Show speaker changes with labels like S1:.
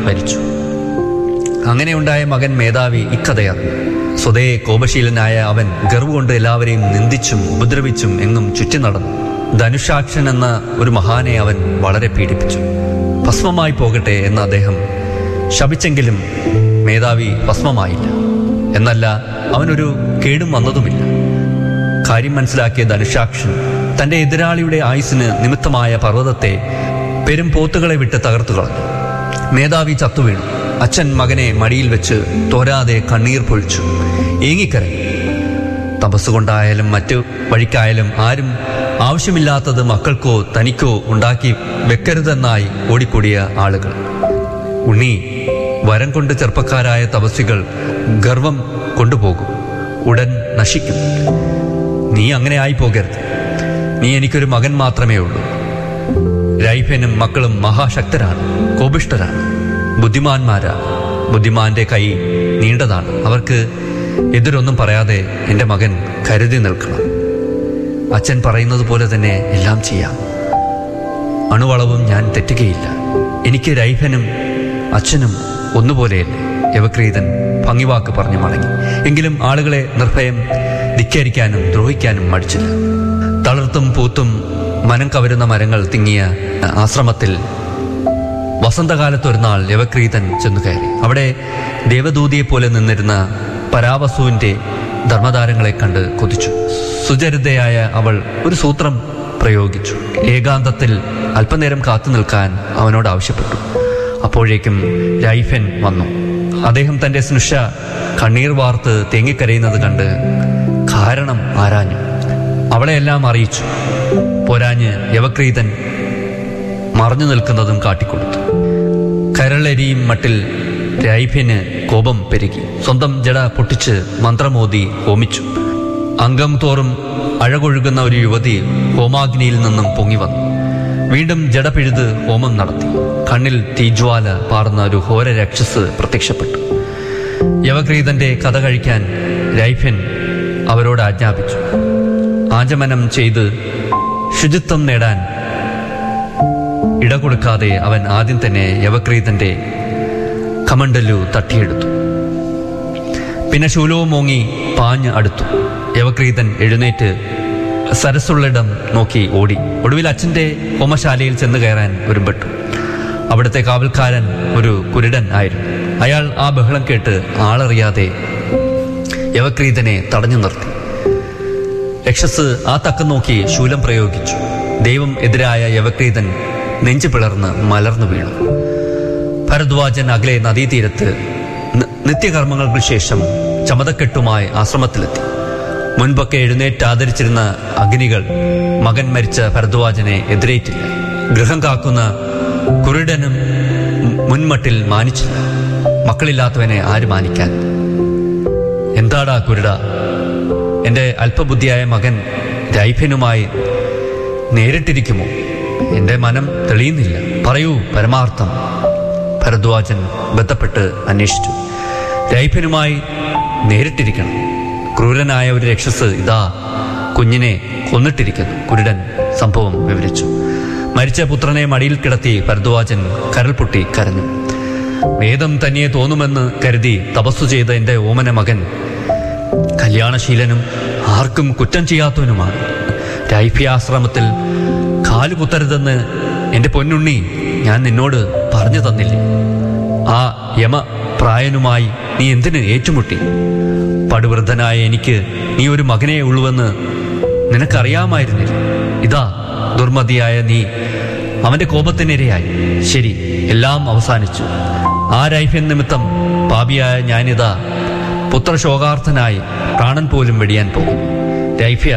S1: മരിച്ചു അങ്ങനെയുണ്ടായ മകൻ മേധാവി ഇക്കഥയറിഞ്ഞു സ്വതേ കോപശീലനായ അവൻ ഗർവ് കൊണ്ട് എല്ലാവരെയും നിന്ദിച്ചും ഉപദ്രവിച്ചും എങ്ങും ചുറ്റി നടന്നു ധനുഷാക്ഷൻ എന്ന ഒരു മഹാനെ അവൻ വളരെ പീഡിപ്പിച്ചു ഭസ്മമായി പോകട്ടെ എന്ന് അദ്ദേഹം ശപിച്ചെങ്കിലും മേധാവി ഭസ്മമായില്ല എന്നല്ല അവനൊരു കേടും വന്നതുമില്ല കാര്യം മനസ്സിലാക്കിയ ധനുഷാക്ഷൻ തന്റെ എതിരാളിയുടെ ആയുസിന് നിമിത്തമായ പർവ്വതത്തെ പെരും പോത്തുകളെ വിട്ട് തകർത്തു കളഞ്ഞു മേധാവി ചത്തുവീണു അച്ഛൻ മകനെ മടിയിൽ വെച്ച് തോരാതെ കണ്ണീർ പൊഴിച്ചു ഏങ്ങിക്കരഞ്ഞു തപസ്സുകൊണ്ടായാലും മറ്റു വഴിക്കായാലും ആരും ആവശ്യമില്ലാത്തത് മക്കൾക്കോ തനിക്കോ ഉണ്ടാക്കി വെക്കരുതെന്നായി ഓടിക്കൂടിയ ആളുകൾ ഉണ്ണി വരം കൊണ്ട് ചെറുപ്പക്കാരായ തപസ്വികൾ ഗർവം കൊണ്ടുപോകും ഉടൻ നശിക്കും നീ അങ്ങനെ ആയി പോകരുത് നീ എനിക്കൊരു മകൻ മാത്രമേ ഉള്ളൂ രൈഫനും മക്കളും മഹാശക്തരാണ് കോപിഷ്ഠരാണ് ബുദ്ധിമാന്മാരാണ് ബുദ്ധിമാന്റെ കൈ നീണ്ടതാണ് അവർക്ക് എതിരൊന്നും പറയാതെ എൻ്റെ മകൻ കരുതി നിൽക്കണം അച്ഛൻ പറയുന്നത് പോലെ തന്നെ എല്ലാം ചെയ്യാം അണുവളവും ഞാൻ തെറ്റുകയില്ല എനിക്ക് രൈഫനും അച്ഛനും ഒന്നുപോലെയല്ലേ യവക്രീതൻ ഭംഗിവാക്ക് പറഞ്ഞു മടങ്ങി എങ്കിലും ആളുകളെ നിർഭയം ധിക്കരിക്കാനും ദ്രോഹിക്കാനും മടിച്ചില്ല തളിർത്തും പൂത്തും മനം കവരുന്ന മരങ്ങൾ തിങ്ങിയ ആശ്രമത്തിൽ വസന്തകാലത്ത് ഒരു നാൾ യവക്രീതൻ ചെന്നു കയറി അവിടെ ദേവദൂതിയെ പോലെ നിന്നിരുന്ന പരാവസുവിന്റെ ധർമ്മതാരങ്ങളെ കണ്ട് കൊതിച്ചു സുചരിതയായ അവൾ ഒരു സൂത്രം പ്രയോഗിച്ചു ഏകാന്തത്തിൽ അല്പനേരം കാത്തു നിൽക്കാൻ അവനോട് ആവശ്യപ്പെട്ടു അപ്പോഴേക്കും രൈഫൻ വന്നു അദ്ദേഹം തന്റെ സ്നുഷ കണ്ണീർ വാർത്ത് തേങ്ങിക്കരയുന്നത് കണ്ട് കാരണം ആരാഞ്ഞു അവളെയെല്ലാം അറിയിച്ചു പോരാഞ്ഞ് യവക്രീതൻ മറഞ്ഞു നിൽക്കുന്നതും കാട്ടിക്കൊടുത്തു കരളെരിയും മട്ടിൽ രൈഫ്യന് കോപം പെരുകി സ്വന്തം ജട പൊട്ടിച്ച് മന്ത്രമോദി ഹോമിച്ചു അംഗം തോറും അഴകൊഴുകുന്ന ഒരു യുവതി ഹോമാഗ്നിയിൽ നിന്നും പൊങ്ങി വന്നു വീണ്ടും ജട പിഴുത് ഹോമം നടത്തി കണ്ണിൽ തീജ്വാല പാർന്ന ഒരു ഘോര രക്ഷസ് പ്രത്യക്ഷപ്പെട്ടു യവക്രീതന്റെ കഥ കഴിക്കാൻ രൈഫ്യൻ അവരോട് ആജ്ഞാപിച്ചു ആചമനം ചെയ്ത് ശുചിത്വം നേടാൻ ഇടകൊടുക്കാതെ അവൻ ആദ്യം തന്നെ യവക്രീതന്റെ കമണ്ടലു തട്ടിയെടുത്തു പിന്നെ ശൂലവും മോങ്ങി പാഞ്ഞ് അടുത്തു യവക്രീതൻ എഴുന്നേറ്റ് സരസുള്ളിടം നോക്കി ഓടി ഒടുവിൽ അച്ഛന്റെ ഹോമശാലയിൽ ചെന്ന് കയറാൻ ഒരുമ്പെട്ടു അവിടുത്തെ കാവൽക്കാരൻ ഒരു കുരുടൻ ആയിരുന്നു അയാൾ ആ ബഹളം കേട്ട് ആളറിയാതെ യവക്രീതനെ തടഞ്ഞു നിർത്തി രക്ഷസ് ആ തക്കം നോക്കി ശൂലം പ്രയോഗിച്ചു ദൈവം എതിരായ യവക്രീതൻ നെഞ്ചു പിളർന്ന് മലർന്നു വീണു ഭരദ്വാജൻ അകലെ നദീതീരത്ത് നി- നിത്യകർമ്മങ്ങൾക്ക് ശേഷം ചമതക്കെട്ടുമായി ആശ്രമത്തിലെത്തി മുൻപൊക്കെ എഴുന്നേറ്റ് ആദരിച്ചിരുന്ന അഗ്നികൾ മകൻ മരിച്ച ഭരദ്വാജനെ എതിരേറ്റില്ല ഗൃഹം കാക്കുന്ന കുരുടനും മു- മുൻമട്ടിൽ മാനിച്ചില്ല മക്കളില്ലാത്തവനെ ആര് മാനിക്കാൻ എന്താടാ കുരുട എന്റെ അല്പബുദ്ധിയായ മകൻ രൈഫ്യനുമായി നേരിട്ടിരിക്കുമോ എന്റെ മനം തെളിയുന്നില്ല പറയൂ പരമാർത്ഥം ഭരദ്വാജൻ ബന്ധപ്പെട്ട് അന്വേഷിച്ചു രൈഫനുമായി നേരിട്ടിരിക്കണം ക്രൂരനായ ഒരു രക്ഷസ് ഇതാ കുഞ്ഞിനെ കൊന്നിട്ടിരിക്കുന്നു കുരുടൻ സംഭവം വിവരിച്ചു മരിച്ച പുത്രനെ മടിയിൽ കിടത്തി ഭരദ്വാജൻ കരൾ പൊട്ടി കരഞ്ഞു വേദം തനിയെ തോന്നുമെന്ന് കരുതി തപസ്സു ചെയ്ത എന്റെ ഓമന മകൻ കല്യാണശീലനും ആർക്കും കുറ്റം ചെയ്യാത്തവനുമാണ് രൈഫ്യാശ്രമത്തിൽ കാല് കുത്തരുതെന്ന് എന്റെ പൊന്നുണ്ണി ഞാൻ നിന്നോട് പറഞ്ഞു തന്നില്ലേ ആ യമ പ്രായനുമായി നീ എന്തിന് ഏറ്റുമുട്ടി പടുവൃദ്ധനായ എനിക്ക് നീ ഒരു മകനേ ഉള്ളുവെന്ന് നിനക്കറിയാമായിരുന്നില്ല ഇതാ ദുർമതിയായ നീ അവന്റെ കോപത്തിനിരയായി ശരി എല്ലാം അവസാനിച്ചു ആ രൈഫ്യൻ നിമിത്തം പാപിയായ ഞാനിതാ പുത്രശോകാർത്ഥനായി പ്രാണൻ പോലും വെടിയാൻ പോകും രൈഫ്യ